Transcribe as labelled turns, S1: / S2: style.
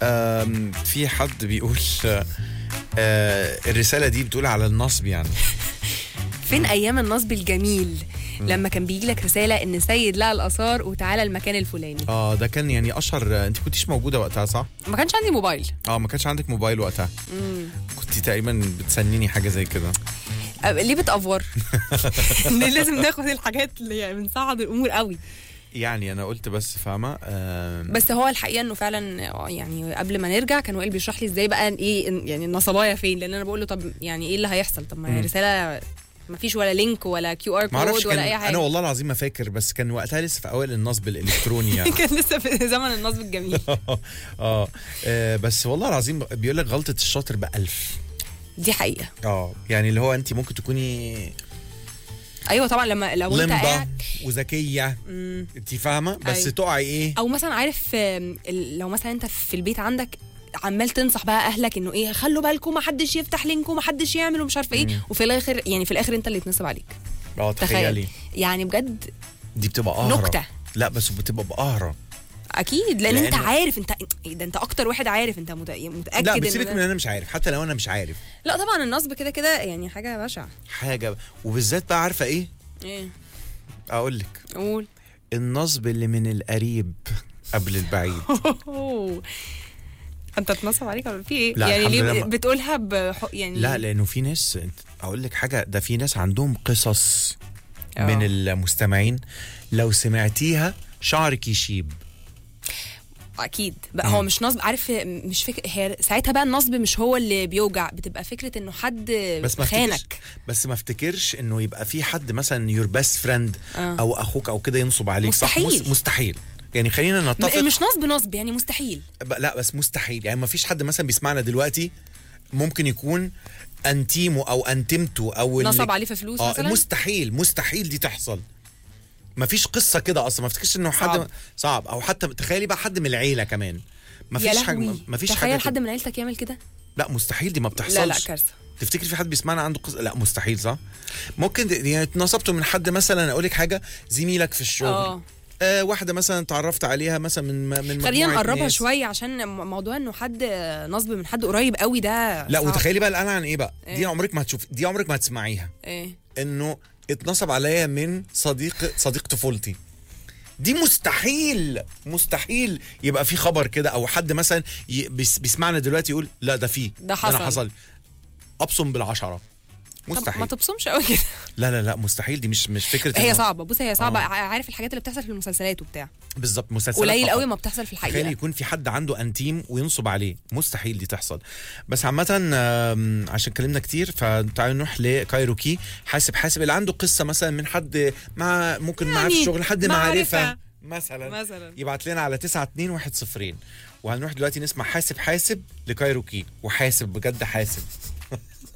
S1: آم، في حد بيقول آه، آه، الرساله دي بتقول على النصب يعني
S2: فين ايام النصب الجميل لما كان بيجي لك رساله ان سيد لقى الاثار وتعالى المكان الفلاني
S1: اه ده كان يعني اشهر آه، انت كنتيش موجوده وقتها صح؟
S2: ما كانش عندي موبايل
S1: اه ما كانش عندك موبايل وقتها
S2: مم.
S1: كنت تقريبا بتسنيني حاجه زي كده
S2: أه، ليه بتأفور ليه لازم ناخد الحاجات اللي هي بنصعد الامور قوي
S1: يعني انا قلت بس فاهمه آم،
S2: بس هو الحقيقه انه فعلا آه، يعني قبل ما نرجع كان وائل بيشرح لي ازاي بقى ايه إن- يعني النصبايه فين لان انا بقول له طب يعني ايه اللي هيحصل طب ما هي
S1: مم.
S2: رساله ما فيش ولا لينك ولا كيو ار
S1: ما اعرفش
S2: كود
S1: كان
S2: ولا اي حاجه
S1: انا والله العظيم ما فاكر بس كان وقتها لسه في اوائل النصب الالكتروني يعني
S2: كان لسه في زمن النصب الجميل
S1: اه آه، بس والله العظيم بيقول لك غلطه الشاطر بألف
S2: دي حقيقه
S1: اه يعني اللي هو انت ممكن تكوني
S2: ايوه طبعا لما لو انت
S1: لمبه
S2: قاعد
S1: وذكيه
S2: مم.
S1: انت فاهمه بس
S2: أيوة.
S1: تقعي ايه
S2: او مثلا عارف آم، ال- لو مثلا انت في البيت عندك عمال تنصح بقى اهلك انه ايه خلوا بالكم ما حدش يفتح لينك وما حدش يعمل ومش عارفه ايه
S1: مم.
S2: وفي الاخر يعني في الاخر انت اللي يتنصب عليك
S1: اه تخيلي
S2: تخيل يعني بجد
S1: دي بتبقى قهرة
S2: نكته
S1: لا بس بتبقى بقهرة
S2: اكيد لان, انت
S1: لأن-
S2: عارف انت إيه ده انت اكتر واحد عارف انت مت- متاكد
S1: لا
S2: إن
S1: بسيبك
S2: ده-
S1: من انا مش عارف حتى لو انا مش عارف
S2: لا طبعا النصب كده كده يعني حاجه بشعه
S1: حاجه وبالذات بقى عارفه ايه
S2: ايه
S1: اقول لك
S2: قول
S1: النصب اللي من القريب قبل البعيد
S2: انت اتنصب عليك ولا في ايه
S1: لا،
S2: يعني
S1: الحمد
S2: ليه
S1: لله ما-
S2: بتقولها بح... يعني
S1: لا لانه في ناس اقول لك حاجه ده في ناس عندهم قصص
S2: آه.
S1: من المستمعين لو سمعتيها شعرك يشيب
S2: اكيد بقى هو مش نصب عارف مش فكره هي ساعتها بقى النصب مش هو اللي بيوجع بتبقى فكره انه حد
S1: بس ما افتكرش
S2: خانك
S1: بس ما افتكرش انه يبقى في حد مثلا يور بيست فريند
S2: آه.
S1: او اخوك او كده ينصب عليك صح
S2: مستحيل.
S1: مس- مستحيل يعني خلينا نتفق
S2: م- مش نصب نصب يعني مستحيل
S1: ب- لا بس مستحيل يعني ما فيش حد مثلا بيسمعنا دلوقتي ممكن يكون انتيمو او انتمتو او اللي-
S2: نصب عليه في فلوس
S1: اه
S2: مثلا
S1: مستحيل مستحيل دي تحصل ما فيش قصه كده اصلا ما افتكرش انه حد
S2: صعب.
S1: صعب او حتى تخيلي بقى حد من العيله كمان ما
S2: يا
S1: فيش حاجه
S2: لهوي
S1: ما فيش
S2: تخيل
S1: حاجه
S2: حد
S1: كده.
S2: من عيلتك يعمل كده
S1: لا مستحيل دي ما بتحصلش
S2: لا لا كارثه
S1: تفتكري في حد بيسمعنا عنده قصه لا مستحيل صح ممكن د- يعني اتنصبتوا من حد مثلا اقول لك حاجه زميلك في الشغل
S2: اه
S1: آه واحده مثلا تعرفت عليها مثلا من من
S2: خلينا
S1: مجموعة
S2: نقربها
S1: ناس.
S2: شويه عشان م- موضوع انه حد نصب من حد قريب قوي ده
S1: لا
S2: صعب.
S1: وتخيلي بقى القلق عن ايه بقى دي
S2: إيه؟
S1: عمرك ما هتشوف دي عمرك ما هتسمعيها
S2: ايه
S1: انه اتنصب عليا من صديق صديق طفولتي دي مستحيل مستحيل يبقى في خبر كده او حد مثلا ي- بيس- بيسمعنا دلوقتي يقول لا ده في
S2: ده
S1: أنا
S2: حصل.
S1: حصل ابصم بالعشره
S2: طب ما
S1: مستحيل
S2: تبصمش قوي كده
S1: لا لا لا مستحيل دي مش مش فكره
S2: هي
S1: إنه-
S2: صعبه بص هي صعبه
S1: آه.
S2: ع- عارف الحاجات اللي بتحصل في المسلسلات وبتاع
S1: بالظبط مسلسلات
S2: قليل
S1: فقط.
S2: قوي ما بتحصل في
S1: تخيل
S2: الحقيقه
S1: يكون في حد عنده انتيم وينصب عليه مستحيل دي تحصل بس عامة آم، عشان اتكلمنا كتير فتعالوا نروح لكايروكي حاسب حاسب اللي عنده قصة مثلا من حد مع ممكن معاه في
S2: يعني
S1: الشغل حد
S2: معرفة.
S1: معرفة مثلا
S2: مثلا
S1: يبعت لنا على 92110 وهنروح دلوقتي نسمع حاسب حاسب لكايروكي وحاسب بجد حاسب